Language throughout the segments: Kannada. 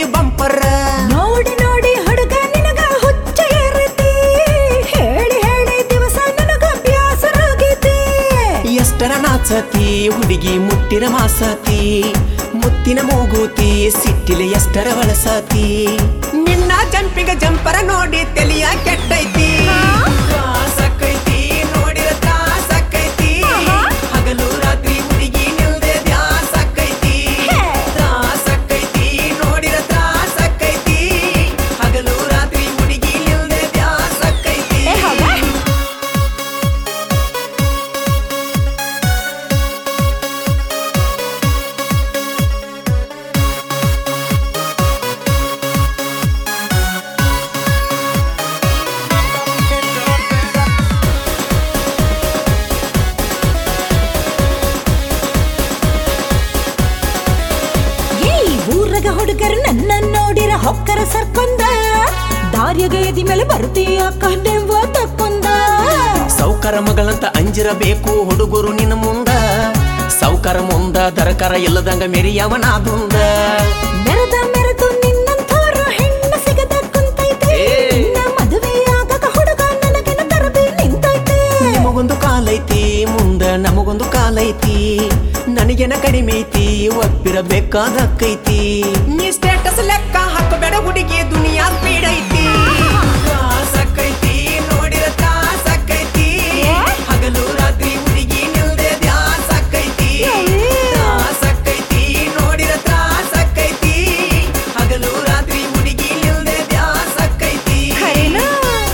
ಬಂಪರ್ ನೋಡಿ ನೋಡಿ ಹುಡುಗ ನಿನಗ ಹುಚ್ಚ ಏರೈತಿ ಹೇಳಿ ಹೇಳಿ ದಿವಸ ನನಗ ಬ್ಯಾಸರಾಗೈತಿ ಎಷ್ಟರ ನಾಚತಿ ಹುಡುಗಿ ಮುಟ್ಟಿನ ಮಾಸತಿ ಮುತ್ತಿನ ಮೂಗೂತಿ ಸಿಟ್ಟಿಲೆ ಎಷ್ಟರ ಬಳಸತಿ ನಿನ್ನ ಜಂಪಿಗ ಜಂಪರ ನೋಡಿ ತಲಿಯ ಕೆಟ್ಟೈತಿ ತ್ರಾಸಕ್ಕೈತಿ, ನೋಡಿರ ತ್ರಾಸಕ್ಕೈತಿ. ಆಹಾ. ಹಗಲು ರಾತ್ರಿ ಹುಡುಗಿ ನಿಲ್ದೆ ದ್ಯಾಸಕ್ಕೈತಿ. ಹೇ. ತ್ರಾಸಕ್ಕೈತಿ, ನೋಡಿರ ತ್ರಾಸಕ್ಕೈತಿ. ಹಗಲು ರಾತ್ರಿ ಹುಡುಗಿ ನಿಲ್ದೆ ದ್ಯಾಸಕ್ಕೈತಿ. ಏ ಹೌದಾ ಈ ಊರಗ ಹುಡುಗರು ನನ್ನ ನೋಡಿರ ಹೊಕ್ಕರ ಸರ್ಕೊಂದ ದಾರ್ಯಗ ಎದಿ ಮೇಲೆ ಬರ್ತೀಯ ಕಂಡೆಂಬ ತಕ್ಕೊಂದ ಸೌಕರ ಮಗಳಂತ ಅಂಜಿರಬೇಕು ಹುಡುಗರು ನಿನ್ನ ಮುಂದ ಸೌಕರ ಮುಂದ ದರಕರ ಇಲ್ಲದಂಗ ಮೆರಿಯವನಾದುಂದ ಮೆರೆದ ಮೆರೆದು ನಿನ್ನಂಥವ್ರು ಹೆಣ್ಣ ಸಿಗದ ಕುಂತೈತೆ ಏ. ನಿನ್ನ ಮದುವೆಯಾಗಕ ಹುಡುಗ ನನಗಿನ ತರದಿ ನಿಂತೈತೆ ನಿಮಗೊಂದು ಕಾಲೈತಿ ಮುಂದ ನಮಗೊಂದು ಕಾಲೈತಿ ನನಗೇನ ಕಡಿಮೆ ಐತಿ ಒಪ್ಪಿರಬೇಕಾದಕ್ಕೈತಿ ನೀ ಸ್ಟೇಟಸ್ ಲೆಕ್ಕ ಹಾಕಬೇಡ ಹುಡುಗಿ ದುನಿಯಾ ಸ್ಪೀಡ್ ಐತಿ ತ್ರಾಸಕ್ಕೈತಿ, ನೋಡಿರ ತ್ರಾಸಕ್ಕೈತಿ. ಏ? ಹಗಲು ರಾತ್ರಿ ಹುಡುಗಿ ನಿಲ್ದೆ ದ್ಯಾಸಕ್ಕೈತಿ. ಏ? ತ್ರಾಸಕ್ಕೈತಿ, ನೋಡಿರ ತ್ರಾಸಕ್ಕೈತಿ. ಹಗಲು ರಾತ್ರಿ ಹುಡುಗಿ ನಿಲ್ದೆ ದ್ಯಾಸಕ್ಕೈತಿ. ಖರೇನಾ?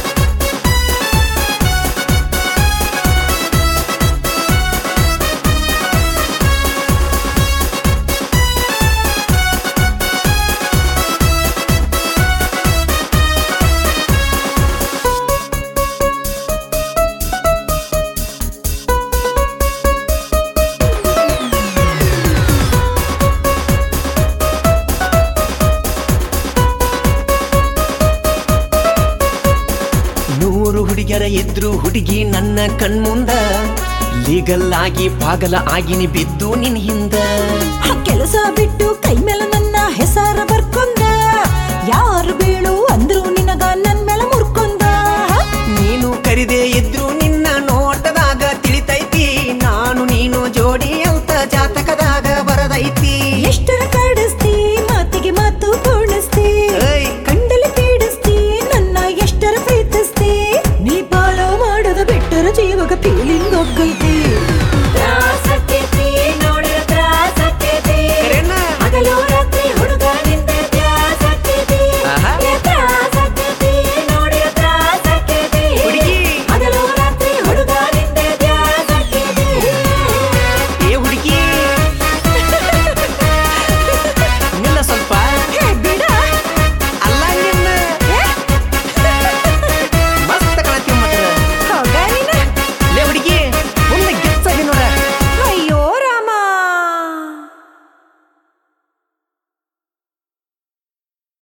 ನೂರು ಹುಡುಗಿಯರ ಇದ್ರು ಹುಡುಗಿ ನನ್ನ ಕಣ್ಮುಂದ ಲೀಗಲ್ ಆಗಿ ಪಾಗಲ ಆಗಿನಿ ಬಿದ್ದು ನಿನ್ ಹಿಂದ ಆ ಕೆಲಸ ಬಿಟ್ಟು ಕೈ ಮೇಲೆ ನನ್ನ ಹೆಸರ